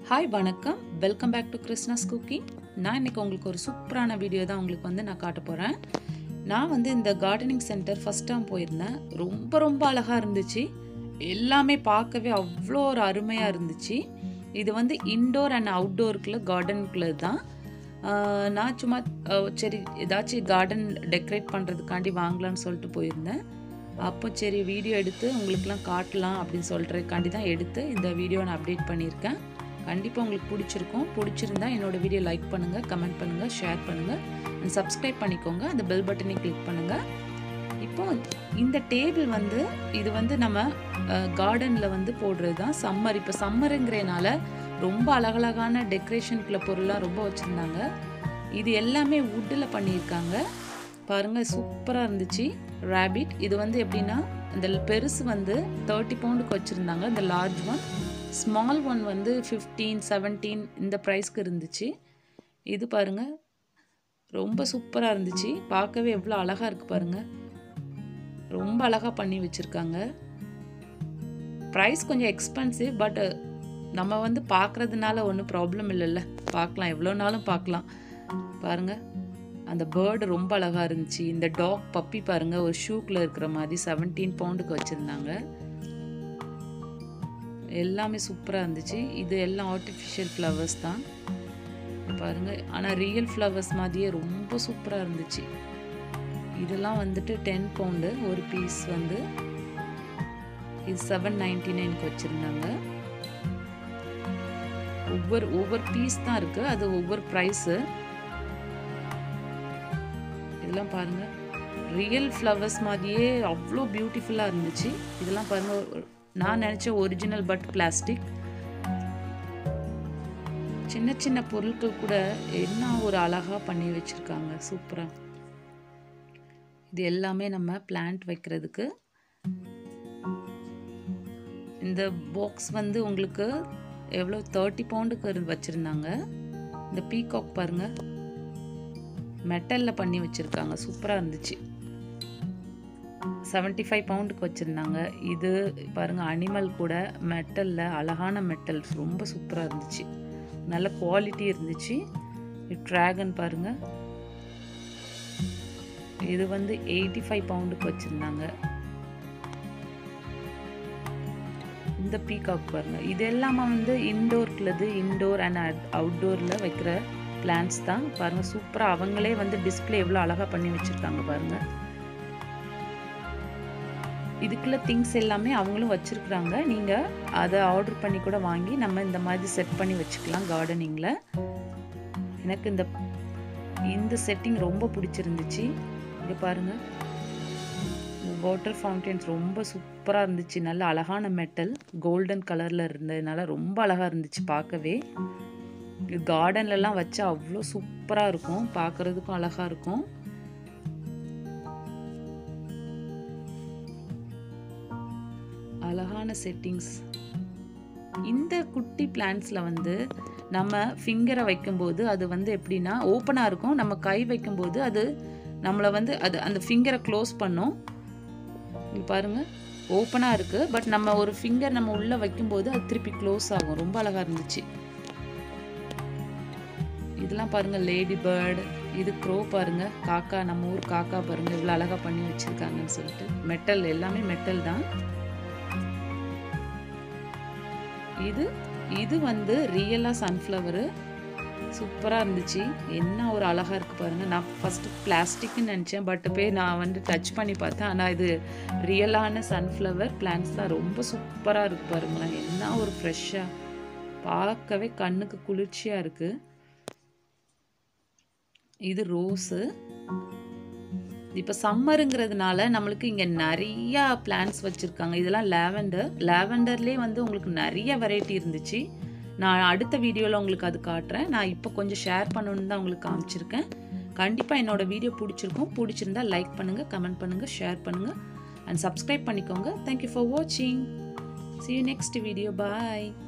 hi வணக்கம் welcome back to Krishna's cooking நான் இன்னைக்கு உங்களுக்கு ஒரு சூப்பரான வீடியோ தான் உங்களுக்கு வந்து நான் காட்ட போகிறேன் நான் வந்து இந்த கார்டனிங் சென்டர் ஃபஸ்ட் டைம் போயிருந்தேன் ரொம்ப ரொம்ப அழகாக இருந்துச்சு எல்லாமே பார்க்கவே அவ்வளோ ஒரு அருமையாக இருந்துச்சு இது வந்து இன்டோர் அண்ட் அவுட்டோருக்குள்ள கார்டனுக்குள்ள தான் ஆஹ் நான் சும்மா ஆஹ் சரி ஏதாச்சும் கார்டன் டெக்கரேட் பண்ணுறதுக்காண்டி வாங்கலாம்னு சொல்லிட்டு போயிருந்தேன் அப்போ சரி வீடியோ எடுத்து உங்களுக்குலாம் காட்டலாம் அப்படின்னு சொல்கிறதுக்காண்டி தான் எடுத்து இந்த வீடியோ நான் அப்டேட் பண்ணியிருக்கேன் கண்டிப்பாக உங்களுக்கு பிடிச்சிருக்கும் பிடிச்சிருந்தா என்னோட வீடியோ லைக் பண்ணுங்கள் கமெண்ட் பண்ணுங்கள் ஷேர் பண்ணுங்கள் அண்ட் சப்ஸ்கிரைப் பண்ணிக்கோங்க அந்த பெல் பட்டனை கிளிக் பண்ணுங்கள் இப்போ இந்த டேபிள் வந்து இது வந்து நம்ம கார்டனில் வந்து போடுறது தான் சம்மர் இப்போ சம்மருங்கிறனால ரொம்ப அழகழகான டெக்கரேஷனுக்குள்ள பொருளாக ரொம்ப வச்சுருந்தாங்க இது எல்லாமே வுட்டில் பண்ணியிருக்காங்க பாருங்கள் சூப்பராக இருந்துச்சு ரேபிட் இது வந்து எப்படின்னா இந்த பெருசு வந்து தேர்ட்டி பவுண்டுக்கு வச்சுருந்தாங்க இந்த லார்ஜ் ஒன் ஸ்மால் ஒன் வந்து ஃபிஃப்டீன் செவன்டீன் இந்த ப்ரைஸ்க்கு இருந்துச்சு இது பாருங்கள் ரொம்ப சூப்பராக இருந்துச்சு பார்க்கவே எவ்வளோ அழகாக இருக்குது பாருங்கள் ரொம்ப அழகாக பண்ணி வச்சுருக்காங்க ப்ரைஸ் கொஞ்சம் எக்ஸ்பென்சிவ் பட் நம்ம வந்து பார்க்குறதுனால ஒன்றும் ப்ராப்ளம் இல்லைல்ல பார்க்கலாம் எவ்வளோ நாளும் பார்க்கலாம் பாருங்கள் அந்த பேர்டு ரொம்ப அழகாக இருந்துச்சு இந்த டாக் பப்பி பாருங்கள் ஒரு ஷூக்கில் இருக்கிற மாதிரி செவன்டீன் பவுண்டுக்கு வச்சுருந்தாங்க எல்லாமே சூப்பராக இருந்துச்சு இது எல்லாம் ஆர்டிஃபிஷியல் ஃப்ளவர்ஸ் தான் பாருங்கள் ஆனால் ரியல் ஃப்ளவர்ஸ் மாதிரியே ரொம்ப சூப்பராக இருந்துச்சு இதெல்லாம் வந்துட்டு டென் பவுண்டு ஒரு பீஸ் வந்து இது செவன் நைன்டி நைனுக்கு வச்சுருந்தாங்க ஒவ்வொரு ஒவ்வொரு பீஸ் தான் இருக்குது அது ஒவ்வொரு ப்ரைஸு இதெல்லாம் பாருங்கள் ரியல் ஃப்ளவர்ஸ் மாதிரியே அவ்வளோ பியூட்டிஃபுல்லாக இருந்துச்சு இதெல்லாம் பாருங்கள் நான் நினச்ச ஒரிஜினல் பட் பிளாஸ்டிக் சின்ன சின்ன பொருட்கள் கூட என்ன ஒரு அழகாக பண்ணி வச்சுருக்காங்க சூப்பராக இது எல்லாமே நம்ம பிளான்ட் வைக்கிறதுக்கு இந்த பாக்ஸ் வந்து உங்களுக்கு எவ்வளோ தேர்ட்டி பவுண்டுக்கு வச்சுருந்தாங்க இந்த பீகாக் பாருங்கள் மெட்டலில் பண்ணி வச்சுருக்காங்க சூப்பராக இருந்துச்சு செவன்ட்டி ஃபைவ் பவுண்டுக்கு வச்சுருந்தாங்க இது பாருங்கள் அனிமல் கூட மெட்டலில் அழகான மெட்டல் ரொம்ப சூப்பராக இருந்துச்சு நல்ல குவாலிட்டி இருந்துச்சு ட்ராகன் பாருங்கள் இது வந்து எயிட்டி ஃபைவ் பவுண்டுக்கு வச்சுருந்தாங்க இந்த பீகாக் பாருங்க இது எல்லாமே வந்து இன்டோர்க்குள்ளது இன்டோர் அண்ட் அவுட்டோரில் வைக்கிற பிளான்ஸ் தான் பாருங்கள் சூப்பராக அவங்களே வந்து டிஸ்பிளே எவ்வளோ அழகாக பண்ணி வச்சுருக்காங்க பாருங்கள் இதுக்குள்ள திங்ஸ் எல்லாமே அவங்களும் வச்சுருக்குறாங்க நீங்கள் அதை ஆர்டர் பண்ணி கூட வாங்கி நம்ம இந்த மாதிரி செட் பண்ணி வச்சுக்கலாம் கார்டனிங்கில் எனக்கு இந்த இந்த செட்டிங் ரொம்ப பிடிச்சிருந்துச்சு இங்கே பாருங்கள் வாட்டர் ஃபவுண்டன்ஸ் ரொம்ப சூப்பராக இருந்துச்சு நல்ல அழகான மெட்டல் கோல்டன் கலரில் இருந்ததுனால ரொம்ப அழகாக இருந்துச்சு பார்க்கவே கார்டன்லலாம் வச்சா அவ்வளோ சூப்பராக இருக்கும் பார்க்குறதுக்கும் அழகாக இருக்கும் அழகான செட்டிங்ஸ் இந்த குட்டி பிளான்ஸில் வந்து நம்ம ஃபிங்கரை வைக்கும்போது அது வந்து எப்படின்னா ஓப்பனாக இருக்கும் நம்ம கை வைக்கும்போது அது நம்மளை வந்து அது அந்த ஃபிங்கரை க்ளோஸ் பண்ணும் இங்கே பாருங்கள் ஓப்பனாக இருக்குது பட் நம்ம ஒரு ஃபிங்கர் நம்ம உள்ளே வைக்கும்போது அது திருப்பி க்ளோஸ் ஆகும் ரொம்ப அழகாக இருந்துச்சு இதெல்லாம் பாருங்கள் லேடி பேர்டு இது க்ரோ பாருங்கள் காக்கா நம்ம ஊர் காக்கா பாருங்கள் இவ்வளோ அழகாக பண்ணி வச்சுருக்காங்கன்னு சொல்லிட்டு மெட்டல் எல்லாமே மெட்டல் தான் இது இது வந்து ரியலாக சன்ஃப்ளவரு சூப்பராக இருந்துச்சு என்ன ஒரு அழகாக இருக்குது பாருங்கள் நான் ஃபஸ்ட்டு பிளாஸ்டிக்னு நினச்சேன் பட் போய் நான் வந்து டச் பண்ணி பார்த்தேன் ஆனால் இது ரியலான சன்ஃப்ளவர் பிளான்ஸ் தான் ரொம்ப சூப்பராக இருக்குது பாருங்களேன் என்ன ஒரு ஃப்ரெஷ்ஷாக பார்க்கவே கண்ணுக்கு குளிர்ச்சியாக இருக்குது இது ரோஸு இப்போ சம்மருங்கிறதுனால நம்மளுக்கு இங்கே நிறையா பிளான்ஸ் வச்சுருக்காங்க இதெல்லாம் லேவெண்டர் லேவெண்டர்லேயே வந்து உங்களுக்கு நிறைய வெரைட்டி இருந்துச்சு நான் அடுத்த வீடியோவில் உங்களுக்கு அது காட்டுறேன் நான் இப்போ கொஞ்சம் ஷேர் பண்ணணுன்னு தான் உங்களுக்கு காமிச்சிருக்கேன் கண்டிப்பாக என்னோடய வீடியோ பிடிச்சிருக்கும் பிடிச்சிருந்தா லைக் பண்ணுங்கள் கமெண்ட் பண்ணுங்கள் ஷேர் பண்ணுங்கள் அண்ட் சப்ஸ்கிரைப் பண்ணிக்கோங்க தேங்க்யூ ஃபார் வாட்சிங் see you next video bye